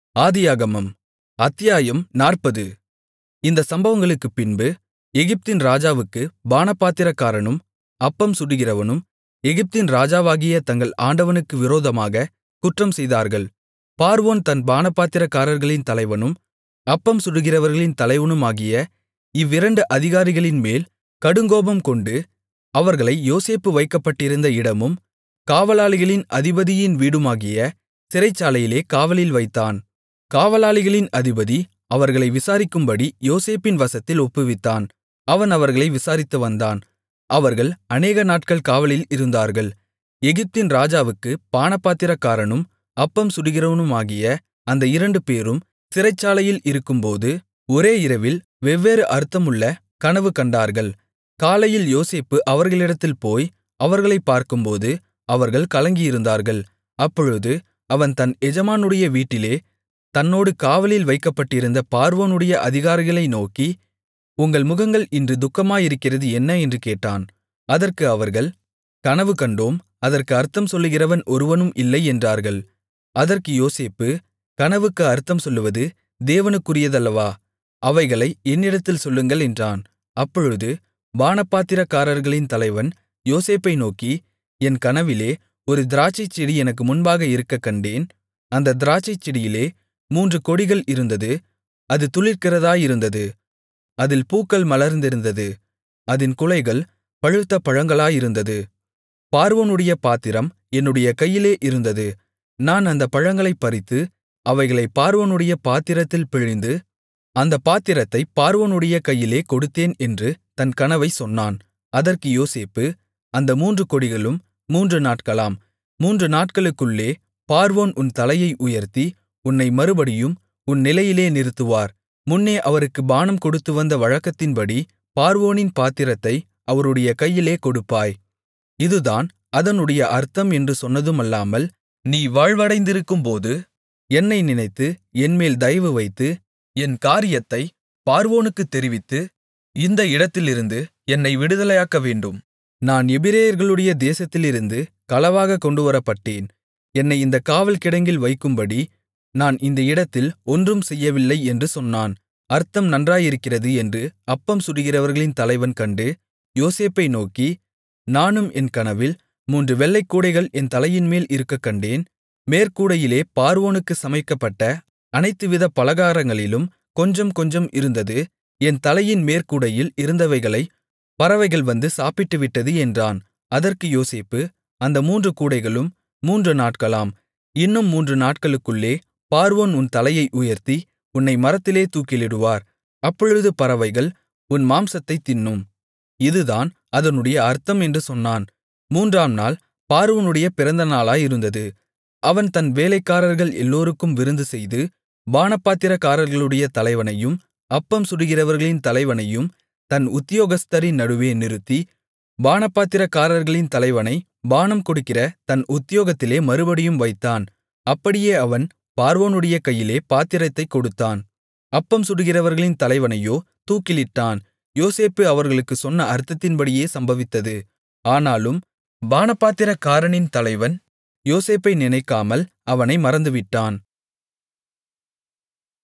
ஆதியாகமம் அத்தியாயம் நாற்பது இந்தச் சம்பவங்களுக்குப்பின்பு எகிப்தின் ராஜாவுக்குப் பானபாத்திரக்காரனும் அப்பம் சுடுகிறவனும் எகிப்தின் ராஜாவாகிய தங்கள் ஆண்டவனுக்கு விரோதமாகக் குற்றம் செய்தார்கள் பார்வோன் தன் பானபாத்திரக்காரர்களின் தலைவனும் அப்பம் சுடுகிறவர்களின் தலைவனுமாகிய இவ்விரண்டு அதிகாரிகளின்மேல் கடுங்கோபம்கொண்டு அவர்களை யோசேப்பு வைக்கப்பட்டிருந்த இடமும் காவலாளிகளின் அதிபதியின் வீடுமாகிய சிறைச்சாலையிலே காவலில் வைத்தான் காவலாளிகளின் அதிபதி அவர்களை விசாரிக்கும்படி யோசேப்பின் வசத்தில் ஒப்புவித்தான் அவன் அவர்களை விசாரித்து வந்தான் அவர்கள் அநேக நாட்கள் காவலில் இருந்தார்கள் எகிப்தின் ராஜாவுக்குப் பானபாத்திரக்காரனும் அப்பம் சுடுகிறவனுமாகிய அந்த இரண்டுபேரும் சிறைச்சாலையில் இருக்கும்போது ஒரே இரவில் வெவ்வேறு அர்த்தமுள்ள கனவு கண்டார்கள் காலையில் யோசேப்பு அவர்களிடத்தில் போய் அவர்களைப் பார்க்கும்போது அவர்கள் கலங்கியிருந்தார்கள் அப்பொழுது அவன் தன் எஜமானுடைய வீட்டிலே தன்னோடு காவலில் வைக்கப்பட்டிருந்த பார்வோனுடைய அதிகாரிகளை நோக்கி உங்கள் முகங்கள் இன்று துக்கமாயிருக்கிறது என்ன என்று கேட்டான் அதற்கு அவர்கள் கனவு கண்டோம் அதற்கு அர்த்தம் சொல்லுகிறவன் ஒருவனும் இல்லை என்றார்கள் அதற்கு யோசேப்பு கனவுக்கு அர்த்தம் சொல்லுவது தேவனுக்குரியதல்லவா அவைகளை என்னிடத்தில் சொல்லுங்கள் என்றான் அப்பொழுது பானபாத்திரக்காரர்களின் தலைவன் யோசேப்பை நோக்கி என் கனவிலே ஒரு திராட்சைச்செடி எனக்கு முன்பாக இருக்கக் கண்டேன் அந்த திராட்சைச்செடியிலே மூன்று கொடிகள் இருந்தது அது துளிர்க்கிறதாயிருந்தது அதில் பூக்கள் மலர்ந்திருந்தது அதின் குலைகள் பழுத்த பழங்களாயிருந்தது பார்வோனுடைய பாத்திரம் என்னுடைய கையிலே இருந்தது நான் அந்தப் பழங்களைப் பறித்து அவைகளைப் பார்வோனுடைய பாத்திரத்தில் பிழிந்து அந்தப் பாத்திரத்தைப் பார்வோனுடைய கையிலே கொடுத்தேன் என்று தன் கனவைச் சொன்னான் அதற்கு யோசேப்பு அந்த மூன்று கொடிகளும் மூன்று நாட்களாம் மூன்று நாட்களுக்குள்ளே பார்வோன் உன் தலையை உயர்த்தி உன்னை மறுபடியும் உன் நிலையிலே நிறுத்துவார் முன்னே அவருக்கு பானம் கொடுத்துவந்த வழக்கத்தின்படி பார்வோனின் பாத்திரத்தை அவருடைய கையிலே கொடுப்பாய் இதுதான் அதனுடைய அர்த்தம் என்று சொன்னதுமல்லாமல் நீ வாழ்வடைந்திருக்கும்போது என்னை நினைத்து என்மேல் தயவு வைத்து என் காரியத்தை பார்வோனுக்குத் தெரிவித்து இந்த இடத்திலிருந்து என்னை விடுதலையாக்க வேண்டும் நான் எபிரெயர்களுடைய தேசத்திலிருந்து களவாகக் கொண்டுவரப்பட்டேன் என்னை இந்தக் காவல் கிடங்கில் வைக்கும்படி நான் இந்த இடத்தில் ஒன்றும் செய்யவில்லை என்று சொன்னான் அர்த்தம் நன்றாயிருக்கிறது என்று அப்பம் சுடுகிறவர்களின் தலைவன் கண்டு யோசேப்பை நோக்கி நானும் என் கனவில் மூன்று வெள்ளைக் கூடைகள் என் தலையின்மேல் இருக்கக் கண்டேன் மேற்கூடையிலே பார்வோனுக்கு சமைக்கப்பட்ட அனைத்துவித பலகாரங்களிலும் கொஞ்சம் கொஞ்சம் இருந்தது என் தலையின் மேற்கூடையில் இருந்தவைகளை பறவைகள் வந்து சாப்பிட்டுவிட்டது என்றான் அதற்கு யோசேப்பு அந்த மூன்று கூடைகளும் மூன்று நாட்களாம் இன்னும் மூன்று நாட்களுக்குள்ளே பார்வோன் உன் தலையை உயர்த்தி உன்னை மரத்திலே தூக்கிலிடுவார் அப்பொழுது பறவைகள் உன் மாம்சத்தைத் தின்னும் இதுதான் அதனுடைய அர்த்தம் என்று சொன்னான் மூன்றாம் நாள் பார்வோனுடைய பிறந்தநாளாயிருந்தது அவன் தன் வேலைக்காரர்கள் எல்லோருக்கும் விருந்து செய்து பானபாத்திரக்காரர்களுடைய தலைவனையும் அப்பம் சுடுகிறவர்களின் தலைவனையும் தன் உத்தியோகஸ்தரின் நடுவே நிறுத்தி பானபாத்திரக்காரர்களின் தலைவனை பானம் கொடுக்கிற தன் உத்தியோகத்திலே மறுபடியும் வைத்தான் அப்படியே அவன் பார்வோனுடைய கையிலே பாத்திரத்தைக் கொடுத்தான் அப்பம் சுடுகிறவர்களின் தலைவனையோ தூக்கிலிட்டான் யோசேப்பு அவர்களுக்குச் சொன்ன அர்த்தத்தின்படியே சம்பவித்தது ஆனாலும் பானபாத்திரக்காரனின் தலைவன் யோசேப்பை நினைக்காமல் அவனை மறந்துவிட்டான்